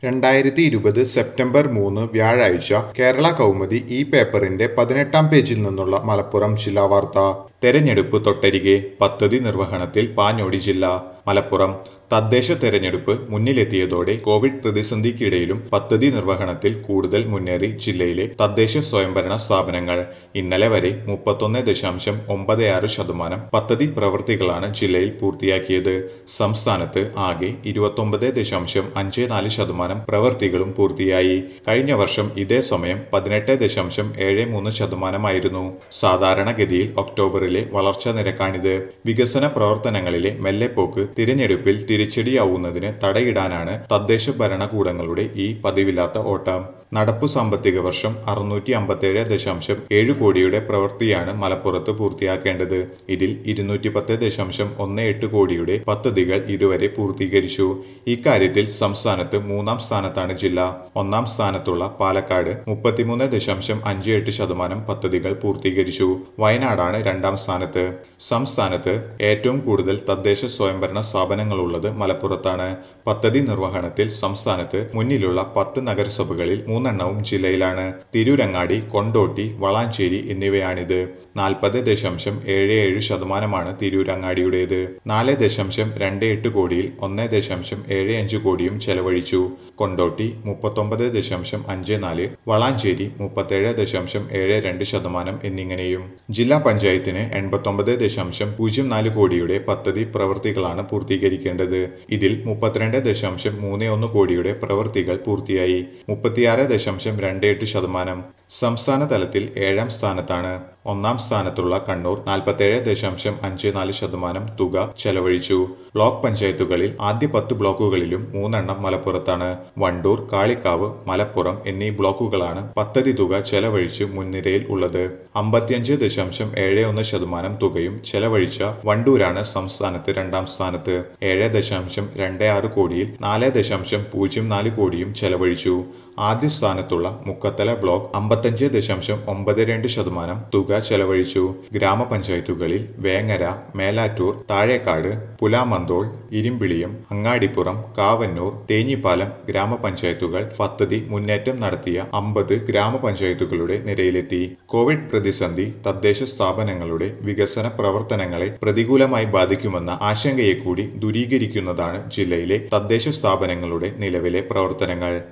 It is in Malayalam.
രണ്ടായിരത്തി ഇരുപത് സെപ്റ്റംബർ മൂന്ന് വ്യാഴാഴ്ച കേരള കൗമുദി ഈ പേപ്പറിന്റെ പതിനെട്ടാം പേജിൽ നിന്നുള്ള മലപ്പുറം ജില്ലാ വാർത്ത തെരഞ്ഞെടുപ്പ് തൊട്ടരികെ പദ്ധതി നിർവഹണത്തിൽ പാഞ്ഞോടി ജില്ല മലപ്പുറം തദ്ദേശ തെരഞ്ഞെടുപ്പ് മുന്നിലെത്തിയതോടെ കോവിഡ് പ്രതിസന്ധിക്കിടയിലും പദ്ധതി നിർവഹണത്തിൽ കൂടുതൽ മുന്നേറി ജില്ലയിലെ തദ്ദേശ സ്വയംഭരണ സ്ഥാപനങ്ങൾ ഇന്നലെ വരെ മുപ്പത്തൊന്ന് ദശാംശം ഒമ്പത് ആറ് ശതമാനം പദ്ധതി പ്രവൃത്തികളാണ് ജില്ലയിൽ പൂർത്തിയാക്കിയത് സംസ്ഥാനത്ത് ആകെ ഇരുപത്തൊമ്പത് ദശാംശം അഞ്ച് നാല് ശതമാനം പ്രവൃത്തികളും പൂർത്തിയായി കഴിഞ്ഞ വർഷം ഇതേ സമയം പതിനെട്ട് ദശാംശം ഏഴ് മൂന്ന് ശതമാനമായിരുന്നു സാധാരണഗതിയിൽ ഒക്ടോബറിലെ വളർച്ചാ നിരക്കാണിത് വികസന പ്രവർത്തനങ്ങളിലെ മെല്ലെപ്പോക്ക് തിരഞ്ഞെടുപ്പിൽ തിരിച്ചടിയാവുന്നതിന് തടയിടാനാണ് തദ്ദേശ ഭരണകൂടങ്ങളുടെ ഈ പതിവില്ലാത്ത ഓട്ടം നടപ്പു സാമ്പത്തിക വർഷം അറുന്നൂറ്റി അമ്പത്തേഴ് ദശാംശം ഏഴ് കോടിയുടെ പ്രവൃത്തിയാണ് മലപ്പുറത്ത് പൂർത്തിയാക്കേണ്ടത് ഇതിൽ ഇരുന്നൂറ്റി പത്ത് ദശാംശം ഒന്ന് എട്ട് കോടിയുടെ പദ്ധതികൾ ഇതുവരെ പൂർത്തീകരിച്ചു ഇക്കാര്യത്തിൽ സംസ്ഥാനത്ത് മൂന്നാം സ്ഥാനത്താണ് ജില്ല ഒന്നാം സ്ഥാനത്തുള്ള പാലക്കാട് മുപ്പത്തിമൂന്ന് ദശാംശം അഞ്ച് എട്ട് ശതമാനം പദ്ധതികൾ പൂർത്തീകരിച്ചു വയനാടാണ് രണ്ടാം സ്ഥാനത്ത് സംസ്ഥാനത്ത് ഏറ്റവും കൂടുതൽ തദ്ദേശ സ്വയംഭരണ സ്ഥാപനങ്ങളുള്ളത് മലപ്പുറത്താണ് പദ്ധതി നിർവഹണത്തിൽ സംസ്ഥാനത്ത് മുന്നിലുള്ള പത്ത് നഗരസഭകളിൽ മൂന്നെണ്ണവും ജില്ലയിലാണ് തിരൂരങ്ങാടി കൊണ്ടോട്ടി വളാഞ്ചേരി എന്നിവയാണിത് നാൽപ്പത് ദശാംശം ഏഴ് ഏഴ് ശതമാനമാണ് തിരൂരങ്ങാടിയുടേത് നാല് ദശാംശം രണ്ട് എട്ട് കോടിയിൽ ഒന്ന് ദശാംശം ഏഴ് അഞ്ച് കോടിയും ചെലവഴിച്ചു കൊണ്ടോട്ടി മുപ്പത്തൊമ്പത് ദശാംശം അഞ്ച് നാല് വളാഞ്ചേരി മുപ്പത്തേഴ് ദശാംശം ഏഴ് രണ്ട് ശതമാനം എന്നിങ്ങനെയും ജില്ലാ പഞ്ചായത്തിന് എൺപത്തൊമ്പത് ദശാംശം പൂജ്യം നാല് കോടിയുടെ പദ്ധതി പ്രവൃത്തികളാണ് പൂർത്തീകരിക്കേണ്ടത് ഇതിൽ മുപ്പത്തിരണ്ട് ദശാംശം മൂന്ന് ഒന്ന് കോടിയുടെ പ്രവൃത്തികൾ പൂർത്തിയായി മുപ്പത്തിയാറ് ദശാംശം രണ്ട് എട്ട് ശതമാനം സംസ്ഥാന തലത്തിൽ ഏഴാം സ്ഥാനത്താണ് ഒന്നാം സ്ഥാനത്തുള്ള കണ്ണൂർ നാൽപ്പത്തേഴ് ദശാംശം അഞ്ച് നാല് ശതമാനം തുക ചെലവഴിച്ചു ബ്ലോക്ക് പഞ്ചായത്തുകളിൽ ആദ്യ പത്ത് ബ്ലോക്കുകളിലും മൂന്നെണ്ണം മലപ്പുറത്താണ് വണ്ടൂർ കാളിക്കാവ് മലപ്പുറം എന്നീ ബ്ലോക്കുകളാണ് പദ്ധതി തുക ചെലവഴിച്ച് മുൻനിരയിൽ ഉള്ളത് അമ്പത്തിയഞ്ച് ദശാംശം ഏഴ് ഒന്ന് ശതമാനം തുകയും ചെലവഴിച്ച വണ്ടൂരാണ് സംസ്ഥാനത്ത് രണ്ടാം സ്ഥാനത്ത് ഏഴ് ദശാംശം രണ്ട് ആറ് കോടിയിൽ നാല് ദശാംശം പൂജ്യം നാല് കോടിയും ചെലവഴിച്ചു ആദ്യ സ്ഥാനത്തുള്ള മുക്കത്തല ബ്ലോക്ക് അമ്പത്തഞ്ച് ദശാംശം ഒമ്പത് രണ്ട് ശതമാനം തുക ചെലവഴിച്ചു ഗ്രാമപഞ്ചായത്തുകളിൽ വേങ്ങര മേലാറ്റൂർ താഴേക്കാട് പുലാമന്തോൾ ഇരുമ്പിളിയം അങ്ങാടിപ്പുറം കാവന്നൂർ തേഞ്ഞിപ്പാലം ഗ്രാമപഞ്ചായത്തുകൾ പദ്ധതി മുന്നേറ്റം നടത്തിയ അമ്പത് ഗ്രാമപഞ്ചായത്തുകളുടെ നിരയിലെത്തി കോവിഡ് പ്രതിസന്ധി തദ്ദേശ സ്ഥാപനങ്ങളുടെ വികസന പ്രവർത്തനങ്ങളെ പ്രതികൂലമായി ബാധിക്കുമെന്ന ആശങ്കയെ കൂടി ദൂരീകരിക്കുന്നതാണ് ജില്ലയിലെ തദ്ദേശ സ്ഥാപനങ്ങളുടെ നിലവിലെ പ്രവർത്തനങ്ങൾ